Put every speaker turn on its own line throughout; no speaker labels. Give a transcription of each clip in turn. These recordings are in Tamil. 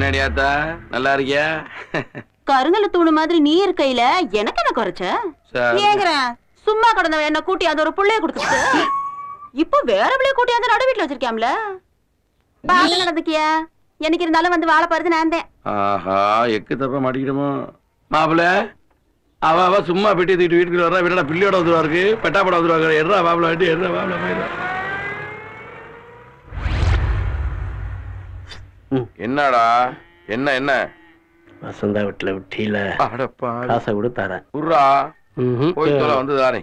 என்னடியாத்தா நல்லா இருக்கியா
கருங்கல தூணு மாதிரி நீ இருக்கையில எனக்கு என்ன குறைச்ச
சரி.
ஏங்குறேன் சும்மா கிடந்தவன் என்ன கூட்டி அது ஒரு புள்ளைய கொடுத்துட்டு இப்போ வேற பிள்ளைய கூட்டி அந்த நடு வீட்டுல வச்சிருக்காம்ல பாக்க நடந்துக்கியா எனக்கு இருந்தாலும் வந்து வாழ பாருது நான் தான்
ஆஹா எக்கு தப்பா மாட்டிக்கிடுமோ மாப்பிள அவ அவ சும்மா பெட்டி தூக்கிட்டு வீட்டுக்கு வர்றா வீட்டோட பிள்ளையோட வந்துருவா இருக்கு பெட்டாப்பட வந்துருவாங்க எட்ரா மாப்பிள வண்டி எட்ரா மாப்பிள போயிடும் என்னடா என்ன என்ன
வசந்தா வீட்டுல விட்டியில
அடப்பா
காசை கூட தரேன்
உர்ரா
ம்ஹும்.
போய் தொலை வந்து தானே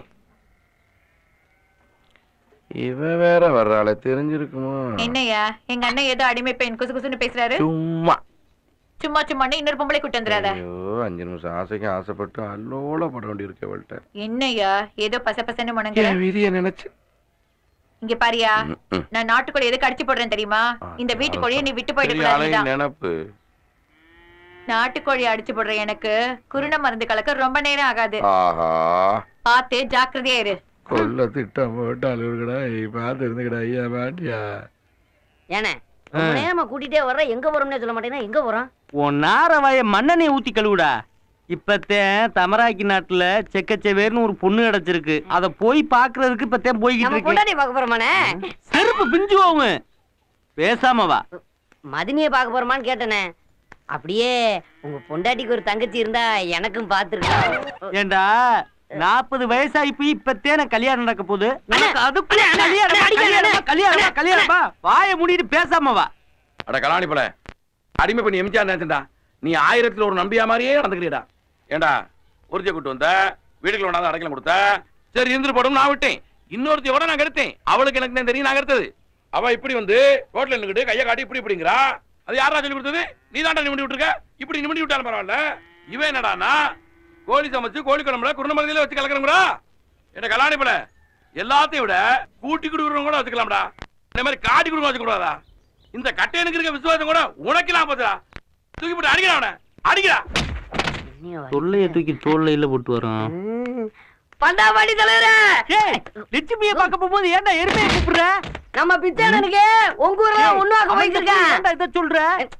இவ வேற வர்றாளே தெரிஞ்சிருக்குமா
என்னய்யா எங்க அண்ணன் ஏதோ அடிமை பெண் குசு குசுன்னு பேசுறாரு
சும்மா
சும்மா சும்மா இன்னொரு பொம்பளை கூட்டு வந்துடாத
ஐயோ அஞ்சு நிமிஷம் ஆசைக்கு ஆசைப்பட்டு அல்லோல பட வேண்டி இருக்க அவள்கிட்ட
என்னய்யா ஏதோ பச பசன்னு முணங்குற
என் விதிய நினைச்சு
இங்க பாரியா
ம், ம்.
நான் நாட்டுக்கோழி எதுக்கு அடிச்சு போடுறேன் தெரியுமா இந்த வீட்டுக்கோழியை நீ விட்டு
பெரிய ஆளையும்
போயிடக்கூடாது
நினப்பு
நாட்டுக்கோழி அடிச்சு போடுற எனக்கு குருண மருந்து கலக்க ரொம்ப நேரம் ஆகாது
ஆஹா
பார்த்து ஜாக்கிரதையா இரு
கொல்ல திட்டம் போட்டு அழுகுடா பார்த்து இருந்துக்கடா ஐயா மாட்டியா
ஏனே ரொம்ப நேரமா கூட்டிட்டே வர்ற எங்க போறோம்னே சொல்ல மாட்டேன்னா எங்க போறோம்
உன் நாரவாய மண்ணெண்ணெய் ஊத்தி கழுவுடா இப்பத்தேன் தமராக்கி நாட்டுல செக்கச்செவேர்னு ஒரு பொண்ணு கிடைச்சிருக்கு அத போய் பாக்குறதுக்கு இப்பத்தேன் போய்கிட்டு
நம்ம
இருக்கேன்
பொண்டாட்டி பார்க்க போறோமானே
செருப்பு பிஞ்சு போகும் பேசாம வா
மதினிய பார்க்க போறோமான்னு கேட்டனே அப்படியே உங்க பொண்டாட்டிக்கு ஒரு தங்கச்சி இருந்தா எனக்கும் பாத்துருக்கா
ஏண்டா நாற்பது வயசாகி போய் இப்பத்தே எனக்கு கல்யாணம் நடக்க போகுது எனக்கு அதுக்குள்ள
அண்ணே,
கல்யாணமா,
அண்ணே, அடிக்காத,
கல்யாணமா, கல்யாணமா, கல்யாணமா வாயை மூடிட்டு பேசாம வா
அட கலாணி போல அடிமை பண்ணி எம்ஜிஆர் நினைச்சா நீ ஆயிரத்துல ஒரு நம்பியா மாதிரியே நடந்துக்கிறியடா ஏண்டா ஒருத்திய கூட்டு வந்த வீட்டுக்குள்ள கொண்டாந்து அடைக்கலம் கொடுத்த சரி இருந்து போடும் நான் விட்டேன் இன்னொருத்திய கூட நான் கெடுத்தேன் அவளுக்கு எனக்கு தான் தெரியும் நான் கெடுத்தது அவ இப்படி வந்து ரோட்ல நின்னுக்கிட்டு கையை காட்டி இப்படி இப்படிங்கிறா அது யாரா சொல்லி கொடுத்தது நீ தாண்டா நிமிடி விட்டுருக்க இப்படி நிமிடி விட்டாலும் பரவாயில்ல இவன் என்னடானா கோழி சமைச்சு கோழி குழம்புல குருணமரதியில வச்சு கலக்கிறோம்டா என்ன கலாணி போல எல்லாத்தையும் விட கூட்டி கொடுக்குறவங்க கூட வச்சுக்கலாம்டா இந்த மாதிரி காட்டி கொடுக்க வச்சுக்கூடாதா இந்த கட்டையனுக்கு இருக்க விசுவாசம் கூட உனக்கெல்லாம் போச்சுடா தூக்கி போட்டு அடிக்கிறா அவனை அடிக்கிறா
தொல்லைய தூக்கி தோல்ல இல்ல போட்டு வரும்
பண்டாபாடி தலைவரே
ஏய் லட்சுமியை பார்க்க போகும்போது ஏன்டா எருமையை கூப்பிடுற
நம்ம பிச்சானனுக்கு உங்க ஊர்ல ஒண்ணுவாக்க
அவன்
போயிருக்கான்
ஏன்டா இதை சொல்ற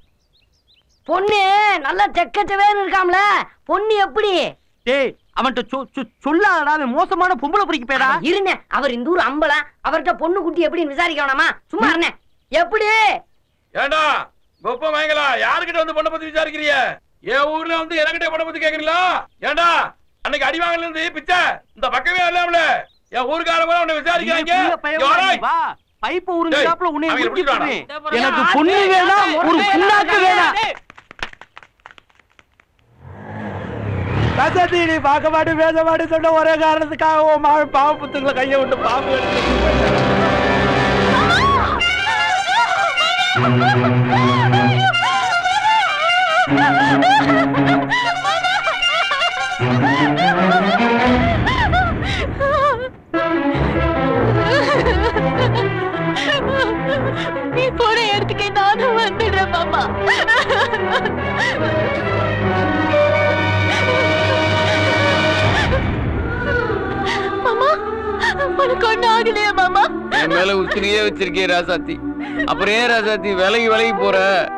பொண்ணு நல்லா செக்கச்சவேன்னு இருக்காம்ல பொண்ணு எப்படி
டேய் அவன்கிட்ட சொ- சொ- சொல்லாதடா அவன் மோசமான பொம்பளை பிடிக்க போயடா
இருங்க அவர் இந்த ஊர் அம்பலம் அவர்கிட்ட பொண்ணு குட்டி எப்படின்னு விசாரிக்க வேணாமா சும்மா இருந்தேன் எப்படி
ஏண்டா கொப்ப மயங்களா யாருக்கிட்ட வந்து பொண்ணை பத்தி விசாரிக்கிறிய என் ஊர்ல வந்து எனக்கிட்ட பொண்ணை பத்தி கேக்குறீங்களா ஏண்டா அன்னைக்கு அடி வாங்கல இருந்து பிச்சை இந்த பக்கமே இல்லாமல என் ஊருக்காரங்க உன்னை விசாரிக்கிறாங்க எவரா?
வா பைப்பு உறிஞ்சாப்புல உன்னை
அவங்கள
உறிஞ்சி
பிடிச்சிட்டு
போடுவேன். எனக்கு பொண்ணு வேணாம் ஒரு புண்ணாக்கு வேணாம்
கசதி நீ பார்க்க மாட்டேன் பேச மாட்டேன் சொன்ன ஒரே காரணத்துக்காக உன் மாவன் பாவ புத்துங்களை கையை விட்டு பாம்பு எடுத்து
நீ போன இடத்துக்கு நானும் வந்துடுறேன் மாமா மாமா உனக்கு ஒண்ணும் ஆகலையா மாமா
என் மேல உத்திரியே வச்சிருக்கே ராசாத்தி அப்புறம் ஏன் ராசாத்தி விலகி விலகி போற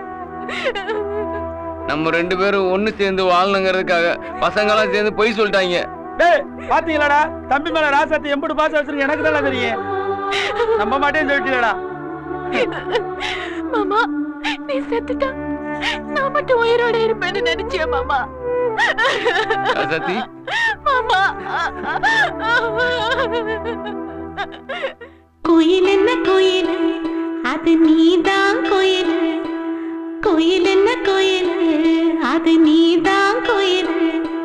நம்ம ரெண்டு பேரும் ஒண்ணு சேர்ந்து வாழணுங்கிறதுக்காக பசங்கெல்லாம் சேர்ந்து பொய் சொல்லிட்டாங்க
டேய் பாத்தீங்களாடா தம்பி மேல ராசாத்தி எம்புடு பாசம் வச்சிருக்க எனக்கு தான் தெரியும் நம்ப மாட்டேன்னு சொல்லிட்டீங்களா
மாமா நீ செத்துட்டா நான் மட்டும் உயிரோட இருப்பேன்னு நினைச்சியா மாமா
ராசாத்தி
மாமா
கோயில் என்ன கோயில் அது நீதான் கோயில் கோயில் என்ன கோயில் அது நீதான் கோயில்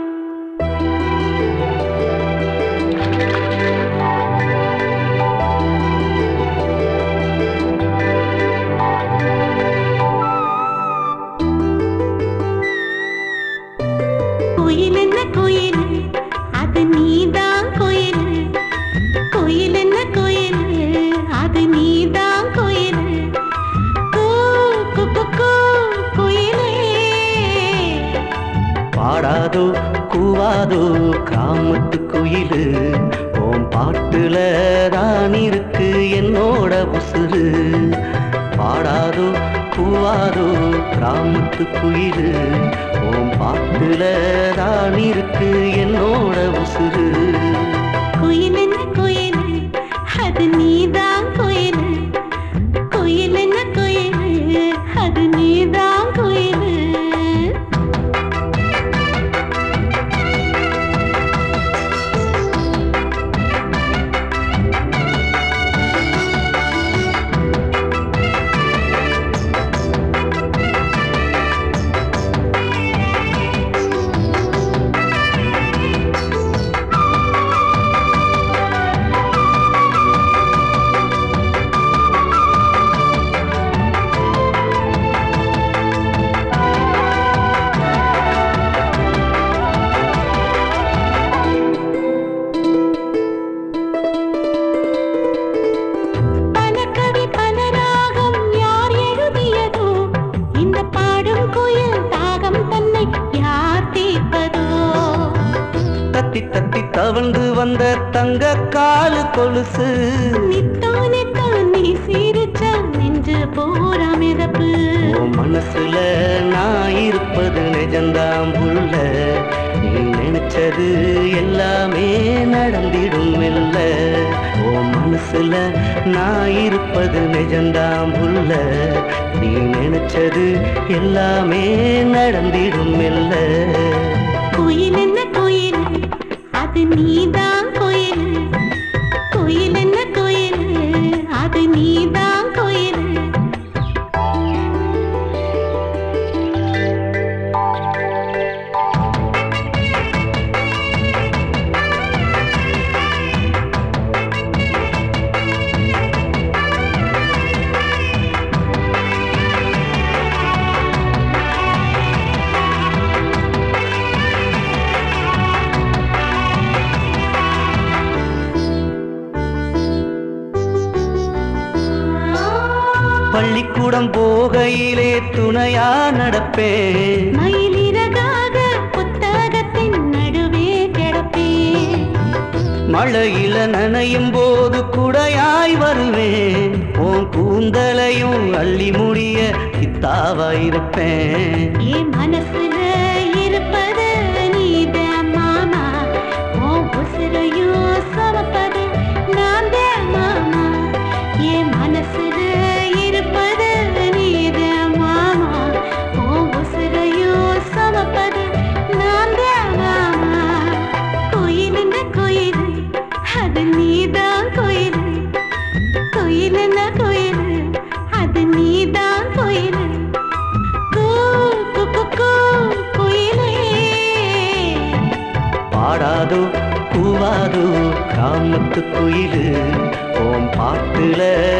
கோயில் என்ன கோயில் அது நீதான் கோயில் கோயில் என்ன கோயில் அது நீதான் கோயில் கூ, கு, கு, கு, கோயிலே
பாடாதோ கூவாதோ கிராமத்து குயிலு ஓம் பாட்டுல தான் இருக்கு என்னோட உசுறு பாடாதோ கூவாதோ கிராமத்து காமத்து குயிலு ஓம் பாட்டுல தான் இருக்கு என்னோட உசுறு
குயில் என்ன குயில் அது நீதான் குயில் குயில் என்ன குயில் அது நீதான் குயில் பல கவி பல ராகம் யார் எழுதியதோ இந்த பாடும் குயில் தாகம் தன்னை யார் தீர்ப்பதோ
தத்தி தத்தி தவழ்ந்து வந்த தங்க காலு கொலுசு
நித்தோ நித்தோ நீ சிரிச்சா நெஞ்சு போரா மிதப்பு
ஓ மனசுல நான் இருப்பது நிஜந்தாம் புள்ள நீ நினைச்சது எல்லாமே நடந்திடும் மெல்ல ஓ மனசுல நான் இருப்பது நிஜந்தாம் புள்ள நீ நினைச்சது எல்லாமே நடந்திடும் மெல்ல
குயில் என்ன குயில் அது நீதான் குயில் குயில் என்ன குயில் அது நீதான் குயில்
பள்ளிக்கூடம் போகையிலே துணையா நடப்பேன்
மயிலிறகாக புத்தகத்தின் நடுவே கிடப்பேன்
மழையில நனையும் போது குடையாய் வருவேன் உன் கூந்தலையும் அள்ளி முடிய கித்தாவாயிருப்பேன்
என் மனசுல இருப்பது நீதான் மாமா உன் உசுரையும் சுமப்பது நான் தான் மாமா என் மனசுல இருப்பது நீதான் மாமா உன் உசுரையும் சுமப்பது நான் தான் மாமா கோயில் என்ன கோயில் அது நீதான் கோயில் கோயில் என்ன கோயில் அது நீதான் கோயில் கூ, கூ, கூ, கூ, குயிலே.
பாடாதோ கூவாதோ காமத்து குயிலு ஓம் பாட்டுல